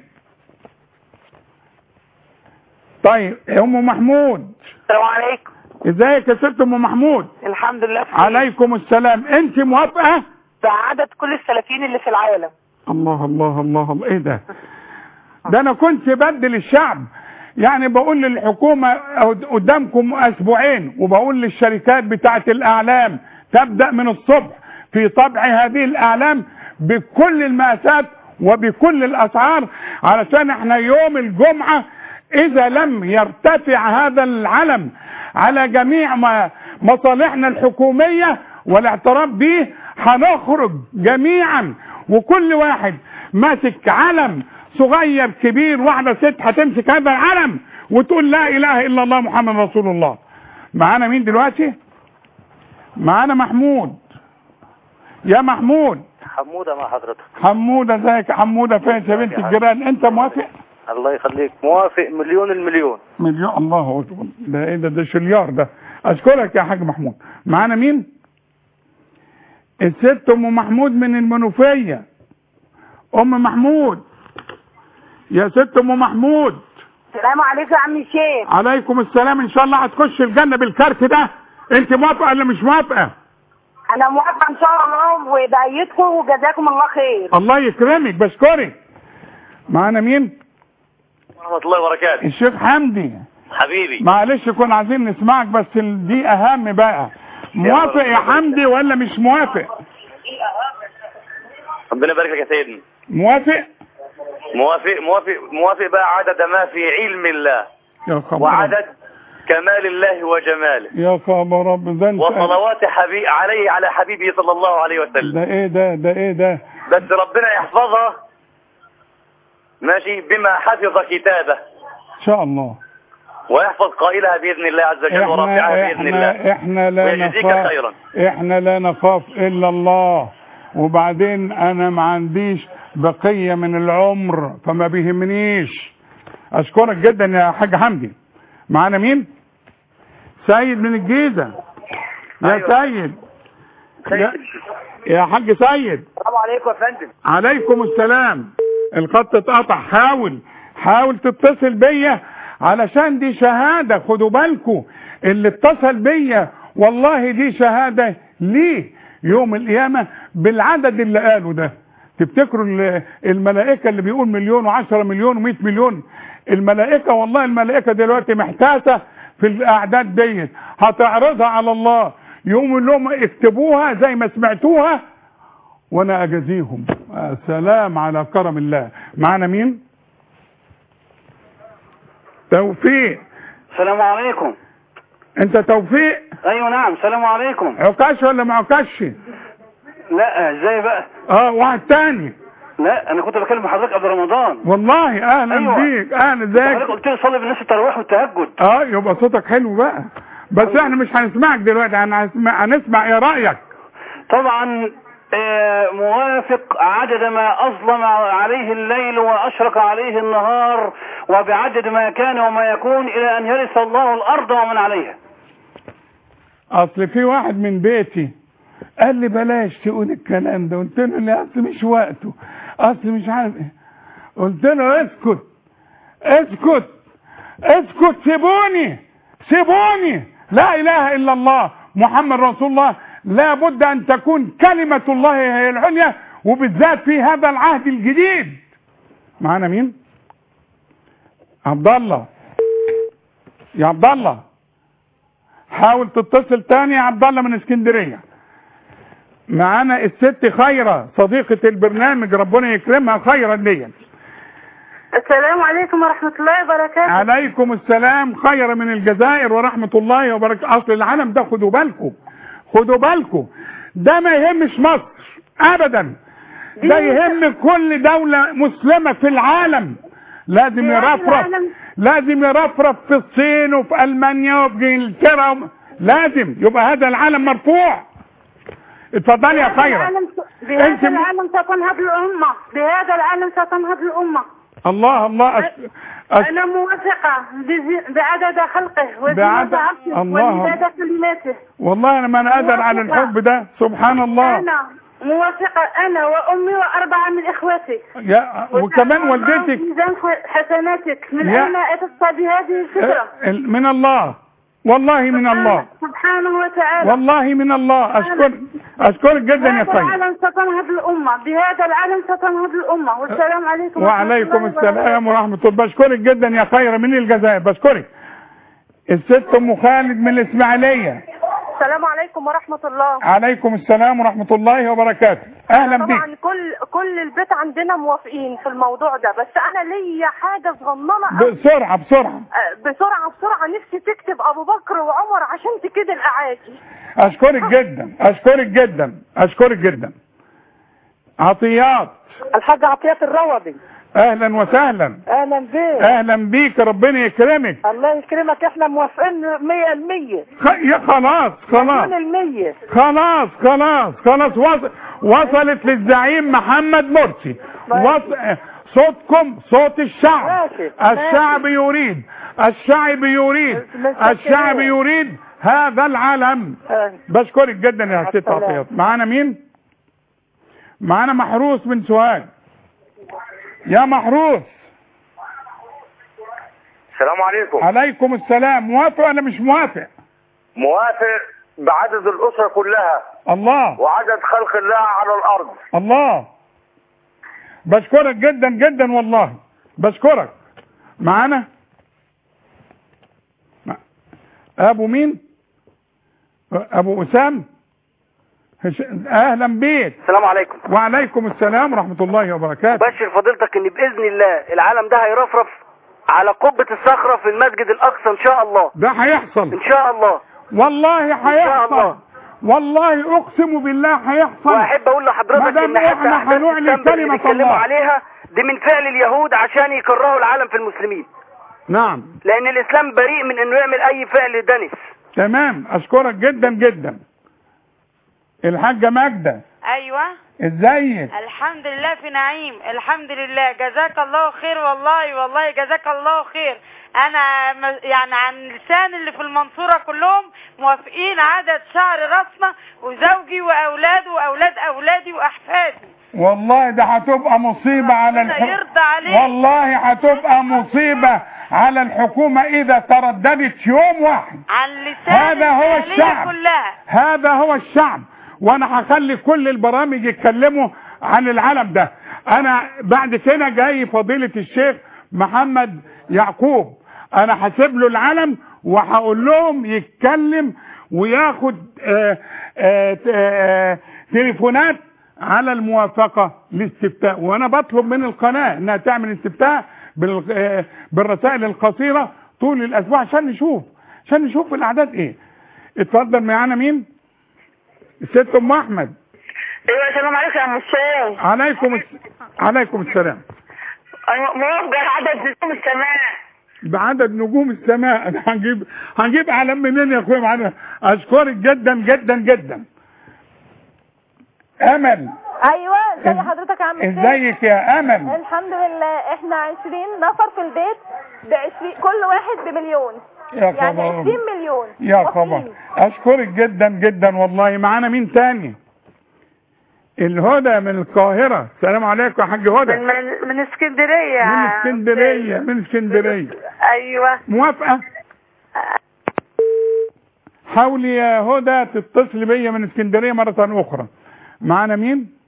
طيب ام محمود السلام عليكم ازيك يا ست ام محمود الحمد لله بخير. عليكم السلام انت موافقه سعادة كل السلفيين اللي في العالم الله الله الله الله ايه ده ده انا كنت بدل الشعب يعني بقول للحكومة قدامكم اسبوعين وبقول للشركات بتاعة الاعلام تبدأ من الصبح في طبع هذه الاعلام بكل المقاسات وبكل الاسعار علشان احنا يوم الجمعة اذا لم يرتفع هذا العلم على جميع ما مصالحنا الحكومية والاعتراف به هنخرج جميعا وكل واحد ماسك علم صغير كبير واحدة ست هتمسك هذا العلم وتقول لا اله الا الله محمد رسول الله معانا مين دلوقتي معانا محمود يا محمود حمودة مع حضرتك حمودة ازيك يا حمودة فين يا بنت الجيران انت موافق الله يخليك موافق مليون المليون مليون الله اكبر ده ايه ده ده شليار ده اشكرك يا حاج محمود معانا مين الست ام محمود من المنوفيه ام محمود يا ست ام محمود السلام عليكم يا عم الشيخ عليكم السلام ان شاء الله هتخش الجنه بالكارت ده انت موافقه ولا مش موافقه انا موافقه ان شاء الله وبأيدكم وجزاكم الله خير الله يكرمك بشكرك معانا مين ورحمة الله وبركاته الشيخ حمدي حبيبي معلش كنا عايزين نسمعك بس ال- دي اهم بقى موافق يا حمدي ولا مش موافق ربنا يبارك لك يا سيدنا موافق موافق موافق موافق بقى عدد ما في علم الله يا خبر وعدد كمال الله وجماله يا خبر رب ده انت وصلوات حبيب عليه على حبيبه صلى الله عليه وسلم ده ايه ده ده ايه ده بس ربنا يحفظها ماشي بما حفظ كتابه ان شاء الله ويحفظ قائلها بإذن الله عز وجل ورافعها احنا بإذن الله احنا, احنا لا ويجزيك نخاف خيرا احنا لا نخاف الا الله وبعدين انا ما عنديش بقية من العمر فما بيهمنيش اشكرك جدا يا حاج حمدي معانا مين سيد من الجيزة يا أيوة. سيد يا, يا حاج سيد السلام عليكم يا فندم عليكم السلام الخط اتقطع حاول حاول تتصل بيا علشان دي شهادة خدوا بالكم اللي اتصل بيا والله دي شهادة ليه يوم القيامة بالعدد اللي قاله ده تفتكروا ال- الملائكة اللي بيقول مليون وعشرة مليون ومئة مليون الملائكة والله الملائكة دلوقتي محتاسة في الأعداد ديت هتعرضها على الله يوم يقول لهم اكتبوها زي ما سمعتوها وانا اجازيهم آه، سلام على كرم الله معانا مين توفيق السلام عليكم انت توفيق ايوه نعم السلام عليكم عكاش ولا ما عكاش لا ازاي بقى اه واحد تاني لا انا كنت بكلم حضرتك قبل رمضان والله اهلا أيوة. بيك اهلا حضرتك ازيك قلت لي صلي بالناس التراويح والتهجد اه يبقى صوتك حلو بقى بس احنا مش هنسمعك دلوقتي هنسمع هنسمع ايه رايك طبعا آه، موافق عدد ما أظلم عليه الليل وأشرق عليه النهار وبعدد ما كان وما يكون إلى أن يرث الله الأرض ومن عليها اصل في واحد من بيتي قال لي بلاش تقول الكلام ده قلت له لا اصل مش وقته اصل مش عارف ايه قلت له اسكت اسكت اسكت سيبوني سيبوني لا اله الا الله محمد رسول الله لا بد ان تكون كلمة الله هي العليا وبالذات في هذا العهد الجديد معانا مين عبد الله يا عبد الله حاول تتصل تاني يا عبد الله من اسكندريه معانا الست خيره صديقه البرنامج ربنا يكرمها خيرا ليا السلام عليكم ورحمة الله وبركاته عليكم السلام خير من الجزائر ورحمه الله وبركاته اصل العالم ده خدوا بالكم خدوا بالكم ده ما يهمش مصر ابدا ده يهم كل دوله مسلمه في العالم لازم في هذا يرفرف العالم. لازم يرفرف في الصين وفي المانيا وفي انجلترا وم- لازم يبقى هذا العالم مرفوع اتفضلي يا بهذا خيرة العالم بهذا أنت م- العالم ستنهض الأمة بهذا العالم ستنهض الأمة الله الله أش... أش... أنا موافقة بز- بعدد خلقه بعدد- وزنة عرشه الله. ومداد كلماته والله انا ما انا قادر على الحب ده سبحان الله أنا موافقة أنا وأمي وأربعة من إخواتي يا وكمان والدتك ميزان حسناتك من يا- أين أتت بهذه الفكرة ال- من الله والله من الله سبحانه وتعالى والله من الله اشكر اشكرك جدا يا بهذا خير العالم ستنهض الأمة بهذا العالم ستنهض الأمة والسلام عليكم ورحمة وعليكم الله وبركاته. السلام ورحمة الله بشكرك جدا يا خير من الجزائر بشكرك الست ام خالد من الاسماعيلية السلام عليكم ورحمة الله عليكم السلام ورحمة الله وبركاته اهلا بك طبعا كل كل البيت عندنا موافقين في الموضوع ده بس انا ليا حاجة صغننة أوي. بسرعة بسرعة آه، بسرعة بسرعة نفسي تكتب ابو بكر وعمر عشان تكيد الاعاجي اشكرك جدا اشكرك جدا اشكرك جدا عطيات الحاج عطيات الروضي اهلا وسهلا اهلا بيك اهلا بيك ربنا يكرمك الله يكرمك احنا موافقين 100% خ... يا خلاص خلاص المية خلاص خلاص خلاص وص... وصلت للزعيم محمد مرسي وص... صوتكم صوت الشعب ماشي، الشعب ماشي. يريد الشعب يريد متشكرين. الشعب يريد هذا العلم آه. بشكرك جدا يا ست السلام. عطيات معانا مين معانا محروس من سوهاج يا محروس السلام عليكم عليكم السلام موافق ولا مش موافق موافق بعدد الأسرة كلها الله وعدد خلق الله على الأرض الله بشكرك جدا جدا والله بشكرك معانا مع- ابو مين ابو اسام هش- اهلا بيك السلام عليكم وعليكم السلام ورحمه الله وبركاته بشر فضيلتك ان باذن الله العالم ده هيرفرف على قبة الصخرة في المسجد الاقصى ان شاء الله ده هيحصل ان شاء الله والله شاء هيحصل الله. والله اقسم بالله هيحصل واحب اقول لحضرتك مادام ان حتى احنا احداث هنعلن الذنب اللي كلمة بيتكلموا الله. عليها دي من فعل اليهود عشان يكرهوا العالم في المسلمين نعم لان الاسلام بريء من انه يعمل اي فعل دنس تمام اشكرك جدا جدا الحاجه ماجده ايوه ازيك الحمد لله في نعيم الحمد لله جزاك الله خير والله والله جزاك الله خير انا م- يعني عن لسان اللي في المنصورة كلهم موافقين عدد شعر راسنا وزوجي واولادي واولاد اولادي واحفادي والله ده هتبقى مصيبه على ربنا الحكومه يرضى عليك والله هتبقى مصيبه على الحكومه اذا ترددت يوم واحد عن لسان هذا هو الجالية الشعب. كلها هذا هو الشعب وانا هخلي كل البرامج يتكلموا عن العالم ده انا بعد كده جاي فضيلة الشيخ محمد يعقوب انا هسيب له العلم وهقول لهم يتكلم وياخد آه آه آه تليفونات على الموافقة لاستفتاء وانا بطلب من القناة انها تعمل استفتاء بال- آه، بالرسائل القصيرة طول الاسبوع عشان نشوف عشان نشوف الاعداد ايه اتفضل معانا مين الست ام احمد ايوه السلام عليكم يا عم الشيخ عليكم الس... عليكم السلام موجه عدد نجوم السماء بعدد نجوم السماء أنا هنجيب هنجيب اعلام منين يا اخويا معانا اشكرك جدا جدا جدا امل ايوه ازي إز- حضرتك يا عم الشيخ ازيك يا امل الحمد لله احنا 20 نفر في البيت ب 20 كل واحد بمليون يا يعني خبر 20 مليون يا موافقين. خبر اشكرك جدا جدا والله معانا مين تاني الهدى من القاهرة السلام عليكم يا حاج هدى من من, من اسكندريه من اسكندرية من اسكندرية ايوه موافقة حاولي يا هدى تتصل بيا من اسكندرية مرة أخرى معانا مين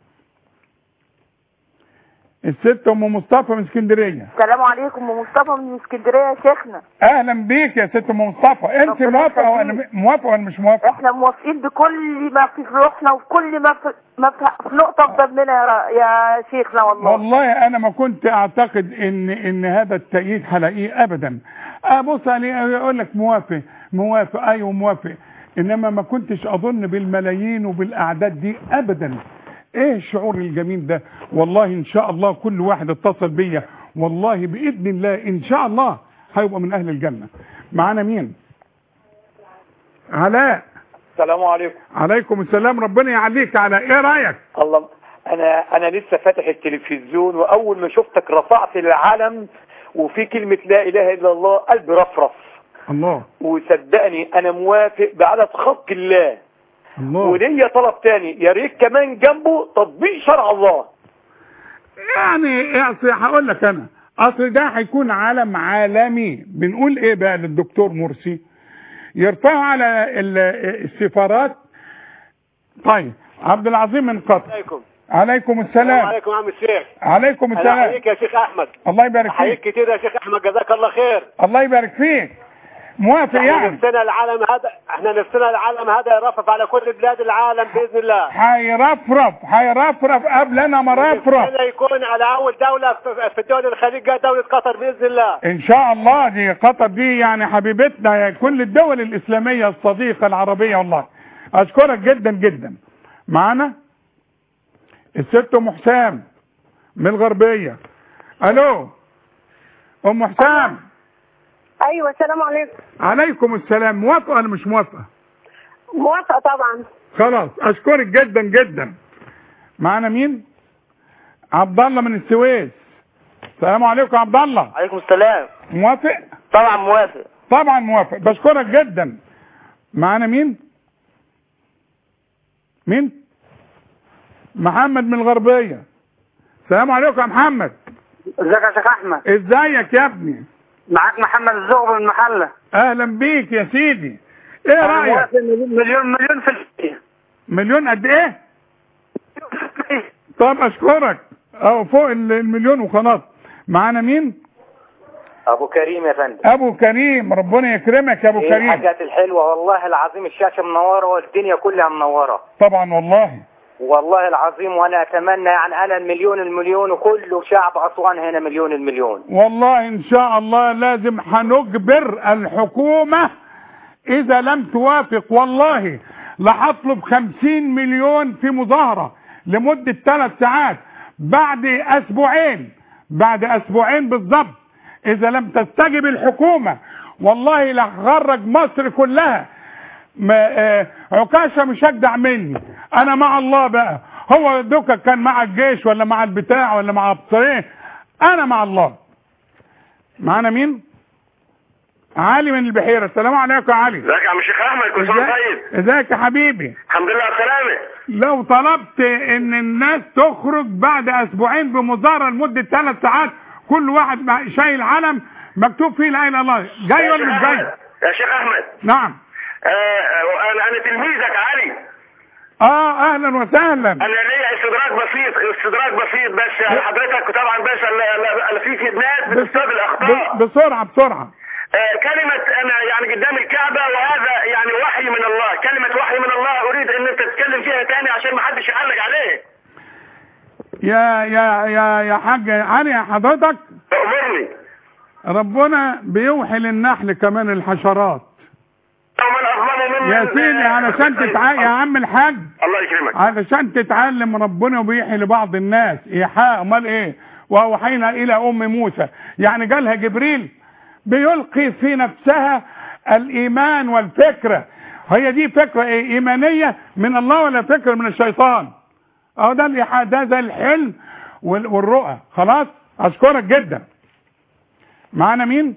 الست أم مصطفى من اسكندرية السلام عليكم ومصطفى من اسكندريه يا شيخنا أهلا بيك يا ست أم مصطفى أنت ربنا موافقة ولا يخليك. موافقة ولا مش موافقة احنا موافقين بكل ما في روحنا وكل ما في ما في في نقطه في دمنا يا را- يا شيخنا والله والله انا ما كنت اعتقد ان ان هذا التأييد هلاقيه ابدا ابص عليه اقول لك موافق موافق ايوه موافق انما ما كنتش اظن بالملايين وبالاعداد دي ابدا ايه الشعور الجميل ده والله ان شاء الله كل واحد اتصل بيا والله باذن الله ان شاء الله هيبقى من اهل الجنه معانا مين علاء السلام عليكم عليكم السلام ربنا يعليك على ايه رايك الله انا انا لسه فاتح التلفزيون واول ما شفتك رفعت العلم وفي كلمة لا اله الا الله قلبي رفرف الله وصدقني انا موافق بعدد خلق الله الله وليا طلب تاني يا ريت كمان جنبه تطبيق شرع الله يعني اصل هقول لك انا اصل ده هيكون علم عالمي بنقول ايه بقى للدكتور مرسي يرفعوا على ال- السفارات طيب عبد العظيم من قطر عليكم عليكم السلام عليكم يا عم الشيخ عليكم انا السلام احييك يا شيخ احمد الله يبارك احييك فيك كتير يا شيخ احمد جزاك الله خير الله يبارك فيك موافق احنا يعني نفسنا العالم هذا احنا نفسنا العالم هذا يرفرف على كل بلاد العالم باذن الله هيرفرف هيرفرف قبل انا ما ارفرف نفسنا يكون على اول دوله في- في الدول الخليج دوله قطر باذن الله ان شاء الله دي قطر دي يعني حبيبتنا كل الدول الاسلاميه الصديقه العربيه والله اشكرك جدا جدا معانا الست ام حسام من الغربيه الو ام حسام ايوه السلام عليكم عليكم السلام موافقه ولا مش موافقه موافقه طبعا خلاص اشكرك جدا جدا معانا مين عبد الله من السويس السلام عليكم يا عبد الله عليكم السلام موافق طبعا موافق طبعا موافق بشكرك جدا معانا مين مين محمد من الغربية السلام عليكم يا محمد ازيك يا شيخ احمد ازيك يا ابني معاك محمد الزغبي من المحله اهلا بيك يا سيدي ايه أنا رايك موافق مليون مليون في المية مليون قد ايه طب اشكرك او فوق ال- المليون وخلاص معانا مين ابو كريم يا فندم ابو كريم ربنا يكرمك يا ابو ايه كريم الحاجات الحلوه والله العظيم الشاشه منوره والدنيا كلها منوره طبعا والله والله العظيم وانا اتمنى يعني انا المليون المليون وكل شعب اسوان هنا مليون المليون والله ان شاء الله لازم هنجبر الحكومة اذا لم توافق والله لهطلب خمسين مليون في مظاهرة لمدة ثلاث ساعات بعد اسبوعين بعد اسبوعين بالضبط اذا لم تستجب الحكومة والله لهخرج مصر كلها ما آه عكاشة مش هجدع مني انا مع الله بقى هو دوكا كان مع الجيش ولا مع البتاع ولا مع ابصرين انا مع الله معانا مين علي من البحيرة السلام عليكم يا علي ازيك يا عم الشيخ احمد كل سنه وأنت طيب ازيك يا حبيبي الحمد لله على السلامه لو طلبت ان الناس تخرج بعد اسبوعين بمظاهرة لمدة ثلاث ساعات كل واحد مع- شايل علم مكتوب فيه لا اله الا الله جاي يا ولا شيخ مش جاي أحمد، يا شيخ احمد نعم آه آه، انا انا تلميذك علي اه اهلا وسهلا انا ليا استدراك بسيط استدراك بسيط بس يعني حضرتك طبعا بس ال- ال- ال- في في ناس بتستوعب الاخطاء ب- بسرعة بسرعة آه، كلمة أنا يعني قدام الكعبة وهذا يعني وحي من الله كلمة وحي من الله أريد أن أنت تتكلم فيها تاني عشان ما حدش يعلق عليه يا يا يا يا حاج علي يا حضرتك أمرني ربنا بيوحي للنحل كمان الحشرات ومن أظلم ممن يا سيدي علشان تتعلم يا عم الحاج الله يكرمك علشان تتعلم ربنا وبيحي لبعض الناس ايحاء امال ايه واوحينا الى ام موسى يعني جالها جبريل بيلقي في نفسها الايمان والفكره هي دي فكره ايه ايمانيه من الله ولا فكره من الشيطان اه ده الايحاء ده زي الحلم وال- والرؤى خلاص اشكرك جدا معانا مين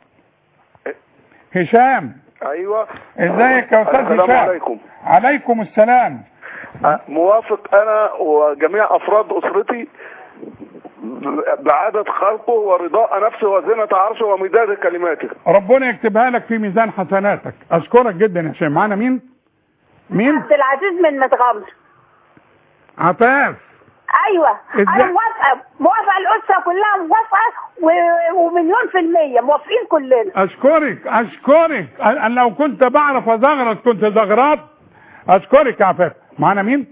هشام ايوه ازيك يا استاذ السلام هشام عليكم عليكم السلام أه، موافق انا وجميع افراد اسرتي ب- بعدد خلقه ورضاء نفسه وزنة عرشه ومداد كلماته ربنا يكتبها لك في ميزان حسناتك اشكرك جدا يا هشام معانا مين مين عبد العزيز من متغمر عفاف ايوه إزاي؟ انا موافقه موافقه الاسره كلها موافقه و- ومليون في الميه موافقين كلنا اشكرك اشكرك انا لو كنت بعرف ازغرط كنت زغرط اشكرك يا عفاف معانا مين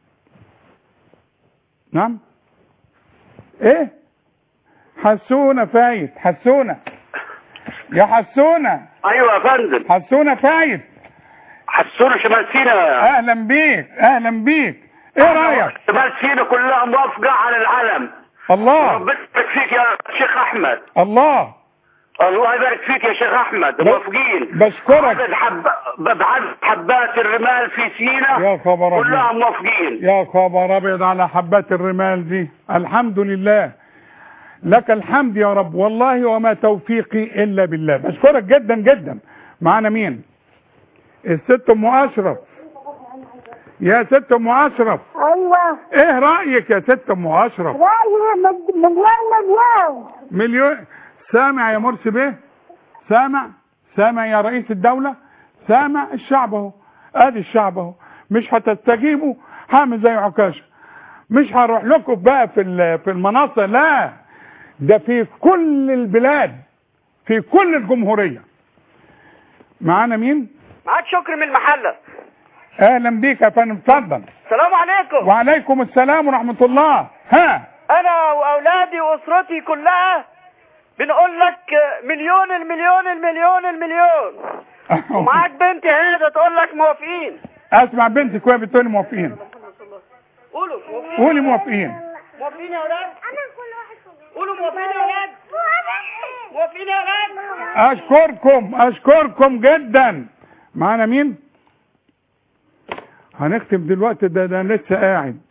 نعم ايه حسونة فايت حسونة يا حسونة ايوه يا فندم حسونة فايت حسون شمال سينا اهلا بيك اهلا بيك ايه رايك شمال سينا كلها موافقه على العلم الله ربنا يبارك فيك يا شيخ احمد الله الله يبارك فيك يا شيخ احمد موافقين بشكرك. عدد حب... بعدد حبات الرمال في سينا يا خبر أبيض. كلها موافقين يا خبر ابيض على حبات الرمال دي الحمد لله لك الحمد يا رب والله وما توفيقي الا بالله بشكرك جدا جدا معانا مين الست ام اشرف يا ست ام اشرف ايوه ايه رايك يا ست ام اشرف رايي مليون مليون مليون سامع يا مرسي بيه سامع سامع يا رئيس الدولة سامع الشعب اهو ادي الشعب اهو مش هتستجيبوا هعمل زي عكاشة مش هروح لكم بقى في ال- في المنصة لا ده في كل البلاد في كل الجمهورية معانا مين معاك شكر من المحلة اهلا بيك يا فندم اتفضل السلام عليكم وعليكم السلام ورحمة الله ها انا واولادي واسرتي كلها بنقول لك مليون المليون المليون المليون ومعاك بنتي هنا تقول لك موافقين اسمع بنتك وهي بتقولي موافقين قولوا موافقين قولي موافقين موافقين يا اولاد انا كل واحد قولوا موافقين يا اولاد موافقين يا اولاد اشكركم اشكركم جدا معانا مين هنختم دلوقتي ده ده أنا لسه قاعد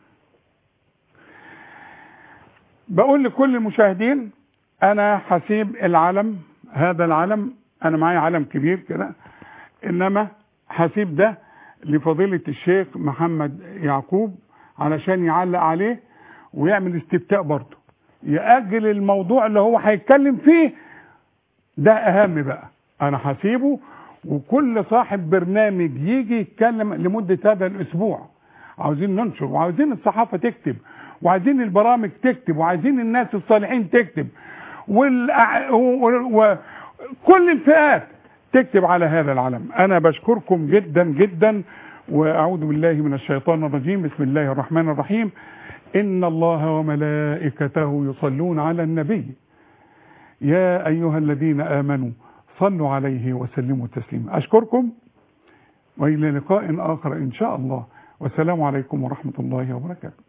بقول لكل المشاهدين انا هسيب العلم هذا العلم انا معايا علم كبير كده انما هسيب ده لفضيلة الشيخ محمد يعقوب علشان يعلق عليه ويعمل استفتاء برضه يأجل الموضوع اللي هو هيتكلم فيه ده اهم بقى انا هسيبه وكل صاحب برنامج يجي يتكلم لمدة هذا الاسبوع عاوزين ننشر وعاوزين الصحافة تكتب وعايزين البرامج تكتب وعايزين الناس الصالحين تكتب والأع... و... و... كل الفئات تكتب على هذا العلم انا بشكركم جدا جدا واعوذ بالله من الشيطان الرجيم بسم الله الرحمن الرحيم ان الله وملائكته يصلون على النبي يا ايها الذين امنوا صلوا عليه وسلموا تسليما اشكركم والى لقاء اخر ان شاء الله والسلام عليكم ورحمه الله وبركاته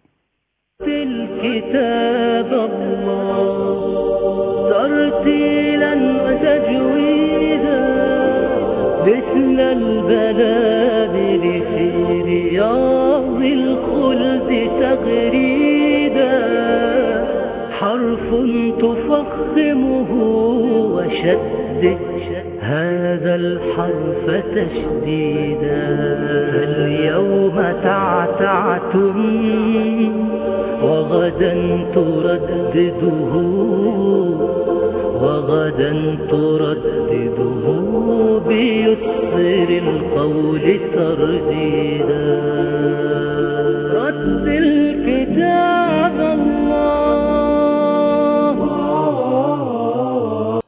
الكتاب الله ترتيلا وتجويدا مثل البلاد في رياض الخلد تغريدا حرف تفخمه وشدد هذا الحرف تشديدا فاليوم تعتعتم وغدا تردده وغدا تردده بيسر القول ترديدا رد الكتاب